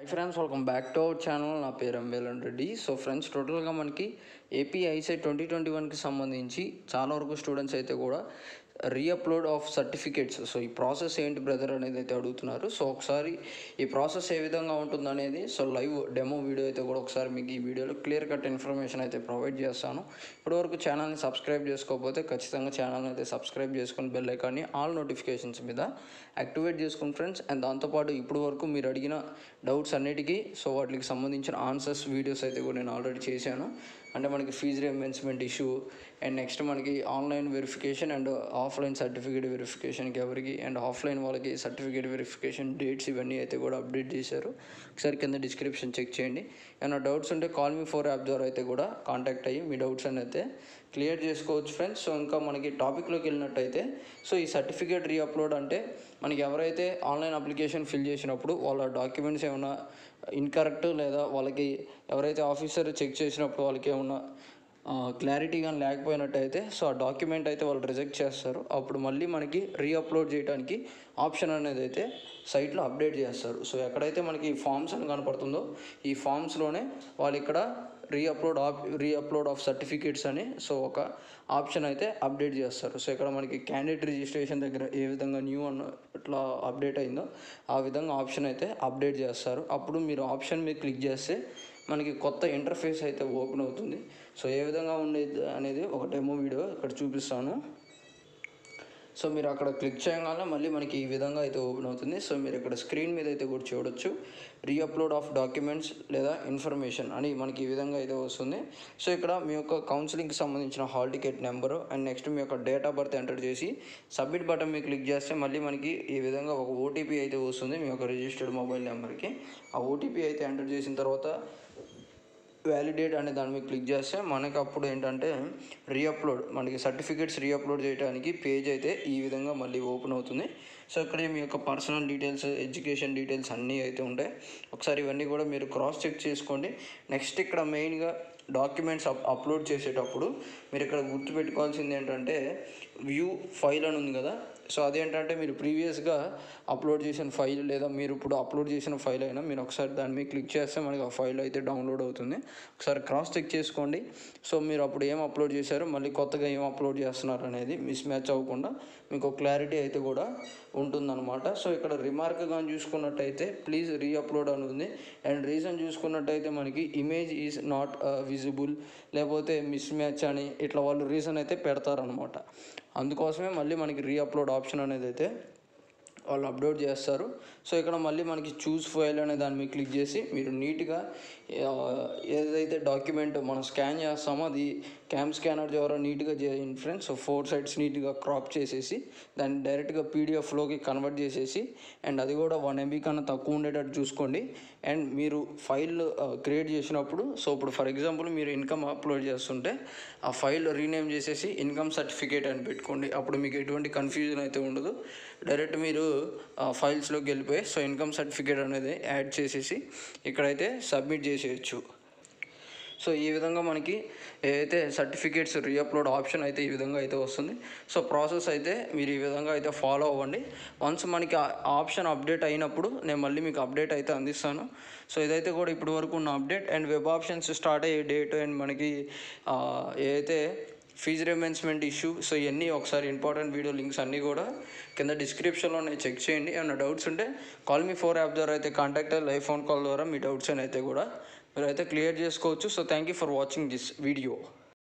friends welcome back to our channel నా పేరు ఎంబేలన్ Reddy so friends టోటల్గా మనకి ఏపీ ఐసెట్ ట్వంటీ ట్వంటీ వన్కి సంబంధించి చాలా వరకు స్టూడెంట్స్ అయితే కూడా రీఅప్లోడ్ ఆఫ్ సర్టిఫికేట్స్ సో ఈ ప్రాసెస్ ఏంటి బ్రదర్ అనేది అయితే అడుగుతున్నారు సో ఒకసారి ఈ ప్రాసెస్ ఏ విధంగా ఉంటుంది అనేది సో లైవ్ డెమో వీడియో అయితే కూడా ఒకసారి మీకు ఈ వీడియోలో క్లియర్ కట్ ఇన్ఫర్మేషన్ అయితే ప్రొవైడ్ చేస్తాను ఇప్పటివరకు ఛానల్ని సబ్స్క్రైబ్ చేసుకోకపోతే ఖచ్చితంగా ఛానల్ని అయితే సబ్స్క్రైబ్ చేసుకుని బెల్ ఐకాన్ని ఆల్ నోటిఫికేషన్స్ మీద యాక్టివేట్ చేసుకుని ఫ్రెండ్స్ అండ్ దాంతోపాటు ఇప్పుడు వరకు మీరు అడిగిన డౌట్స్ అన్నిటికీ సో వాటికి సంబంధించిన ఆన్సర్స్ వీడియోస్ అయితే కూడా నేను ఆల్రెడీ చేశాను అంటే మనకి fee reimbursement issue and next మనకి online verification and offline certificate వెరిఫికేషన్కి ఎవరికి అండ్ ఆఫ్లైన్ వాళ్ళకి సర్టిఫికేట్ వెరిఫికేషన్ డేట్స్ ఇవన్నీ అయితే కూడా అప్డేట్ చేశారు ఒకసారి కింద డిస్క్రిప్షన్ చెక్ చేయండి ఏమైనా డౌట్స్ ఉంటే కాల్ మీ ఫోర్ యాప్ ద్వారా అయితే కూడా కాంటాక్ట్ అయ్యి మీ డౌట్స్ అని అయితే క్లియర్ చేసుకోవచ్చు ఫ్రెండ్స్ సో ఇంకా మనకి టాపిక్లోకి వెళ్ళినట్టయితే సో ఈ సర్టిఫికేట్ రీఅప్లోడ్ అంటే మనకి ఎవరైతే ఆన్లైన్ అప్లికేషన్ ఫిల్ చేసినప్పుడు వాళ్ళ డాక్యుమెంట్స్ ఏమైనా ఇన్కరెక్ట్ లేదా వాళ్ళకి ఎవరైతే ఆఫీసర్ చెక్ చేసినప్పుడు వాళ్ళకి ఏమన్నా క్లారిటీ కానీ లేకపోయినట్టయితే సో ఆ డాక్యుమెంట్ అయితే వాళ్ళు రిజెక్ట్ చేస్తారు అప్పుడు మళ్ళీ మనకి రీఅప్లోడ్ చేయడానికి ఆప్షన్ అనేది అయితే సైట్లో అప్డేట్ చేస్తారు సో ఎక్కడైతే మనకి ఈ ఫామ్స్ అని కనపడుతుందో ఈ ఫామ్స్లోనే వాళ్ళు ఇక్కడ reupload of reupload of certificates అని సో ఒక ఆప్షన్ అయితే అప్డేట్ చేస్తారు సో ఇక్కడ మనకి క్యాండిడేట్ రిజిస్ట్రేషన్ దగ్గర ఏ విధంగా న్యూ అన్న ఇట్లా అప్డేట్ అయిందో ఆ విధంగా ఆప్షన్ అయితే అప్డేట్ చేస్తారు అప్పుడు మీరు ఆప్షన్ మీద క్లిక్ చేస్తే మనకి కొత్త ఇంటర్ఫేస్ అయితే ఓపెన్ అవుతుంది సో ఏ విధంగా ఉండేది అనేది ఒక డెమో వీడియో ఇక్కడ చూపిస్తాను సో మీరు అక్కడ క్లిక్ చేయగానే మళ్ళీ మనకి ఈ విధంగా అయితే ఓపెన్ అవుతుంది సో మీరు ఇక్కడ స్క్రీన్ మీద అయితే కూడా చూడొచ్చు రీఅప్లోడ్ ఆఫ్ డాక్యుమెంట్స్ లేదా ఇన్ఫర్మేషన్ అని మనకి ఈ విధంగా అయితే వస్తుంది సో ఇక్కడ మీ యొక్క కౌన్సిలింగ్కి సంబంధించిన hall ticket number and next మీ యొక్క డేట్ ఆఫ్ బర్త్ ఎంటర్ చేసి సబ్మిట్ బటన్ మీద క్లిక్ చేస్తే మళ్ళీ మనకి ఈ విధంగా ఒక ఓటీపీ అయితే వస్తుంది మీ యొక్క రిజిస్టర్డ్ మొబైల్ నెంబర్కి ఆ ఓటీపీ అయితే ఎంటర్ చేసిన తర్వాత వ్యాలిడేట్ అనే దాని మీద క్లిక్ చేస్తే మనకి అప్పుడు ఏంటంటే రీఅప్లోడ్ మనకి సర్టిఫికేట్స్ రీఅప్లోడ్ చేయడానికి పేజ్ అయితే ఈ విధంగా మళ్ళీ ఓపెన్ అవుతుంది సో ఇక్కడ మీ యొక్క పర్సనల్ డీటెయిల్స్ ఎడ్యుకేషన్ డీటెయిల్స్ అన్నీ అయితే ఉంటాయి ఒకసారి ఇవన్నీ కూడా మీరు క్రాస్ చెక్ చేసుకోండి నెక్స్ట్ ఇక్కడ మెయిన్గా డాక్యుమెంట్స్ అప్ అప్లోడ్ చేసేటప్పుడు మీరు ఇక్కడ గుర్తుపెట్టుకోవాల్సింది ఏంటంటే వ్యూ ఫైల్ అని ఉంది కదా సో అదేంటంటే మీరు ప్రీవియస్గా అప్లోడ్ చేసిన ఫైల్ లేదా మీరు ఇప్పుడు అప్లోడ్ చేసిన ఫైల్ అయినా మీరు ఒకసారి దాని మీద క్లిక్ చేస్తే మనకి ఆ ఫైల్ అయితే డౌన్లోడ్ అవుతుంది ఒకసారి క్రాస్ చెక్ చేసుకోండి సో మీరు అప్పుడు ఏం అప్లోడ్ చేశారో మళ్ళీ కొత్తగా ఏం అప్లోడ్ చేస్తున్నారు అనేది మిస్ మ్యాచ్ అవ్వకుండా మీకు క్లారిటీ అయితే కూడా ఉంటుందన్నమాట సో ఇక్కడ రిమార్క్ కానీ చూసుకున్నట్టయితే ప్లీజ్ రీఅప్లోడ్ అని ఉంది అండ్ రీజన్ చూసుకున్నట్టయితే మనకి ఇమేజ్ ఈజ్ నాట్ విజిబుల్ లేకపోతే మిస్ మ్యాచ్ అని ఇట్లా వాళ్ళు రీజన్ అయితే పెడతారనమాట అందుకోసమే మళ్ళీ మనకి రీఅప్లోడ్ ఆప్షన్ అనేది అయితే వాళ్ళు అప్లోడ్ చేస్తారు సో ఇక్కడ మళ్ళీ మనకి చూస్ ఫైల్ అనే దాని మీద క్లిక్ చేసి మీరు నీట్గా ఏదైతే డాక్యుమెంట్ మనం స్కాన్ చేస్తామో అది క్యామ్ స్కానర్ ద్వారా నీట్గా చేయండి ఫ్రెండ్స్ సో ఫోర్ సైడ్స్ నీట్గా క్రాప్ చేసేసి దాన్ని డైరెక్ట్గా పీడిఎఫ్లోకి కన్వర్ట్ చేసేసి అండ్ అది కూడా వన్ ఎంబీ కన్నా తక్కువ ఉండేటట్టు చూసుకోండి అండ్ మీరు ఫైల్ క్రియేట్ చేసినప్పుడు సో ఇప్పుడు ఫర్ ఎగ్జాంపుల్ మీరు ఇన్కమ్ అప్లోడ్ చేస్తుంటే ఆ ఫైల్ రీనేమ్ చేసేసి ఇన్కమ్ సర్టిఫికేట్ అని పెట్టుకోండి అప్పుడు మీకు ఎటువంటి కన్ఫ్యూజన్ అయితే ఉండదు డైరెక్ట్ మీరు ఫైల్స్లోకి వెళ్ళిపోయి సో ఇన్కమ్ సర్టిఫికేట్ అనేది యాడ్ చేసేసి ఇక్కడైతే సబ్మిట్ చేసేయచ్చు సో ఈ విధంగా మనకి ఏదైతే సర్టిఫికేట్స్ రీఅప్లోడ్ ఆప్షన్ అయితే ఈ విధంగా అయితే వస్తుంది సో ప్రాసెస్ అయితే మీరు ఈ విధంగా అయితే ఫాలో అవ్వండి వన్స్ మనకి ఆ ఆప్షన్ అప్డేట్ అయినప్పుడు నేను మళ్ళీ మీకు అప్డేట్ అయితే అందిస్తాను సో ఇదైతే కూడా ఇప్పటి వరకు ఉన్న update and web options start అయ్యే డేట్ అండ్ మనకి ఆ, ఏదైతే ఫీజు రిమెంట్స్మెంట్ ఇష్యూ సో ఇవన్నీ ఒకసారి ఇంపార్టెంట్ వీడియో లింక్స్ అన్నీ కూడా కింద డిస్క్రిప్షన్లోనే చెక్ చేయండి ఏమైనా డౌట్స్ ఉంటే కాల్ మీ ఫోర్ యాప్ ద్వారా అయితే కాంటాక్ట్ అయ్యి లైవ్ ఫోన్ కాల్ ద్వారా మీ డౌట్స్ అని అయితే కూడా మీరు అయితే క్లియర్ చేసుకోవచ్చు so thank you for watching this video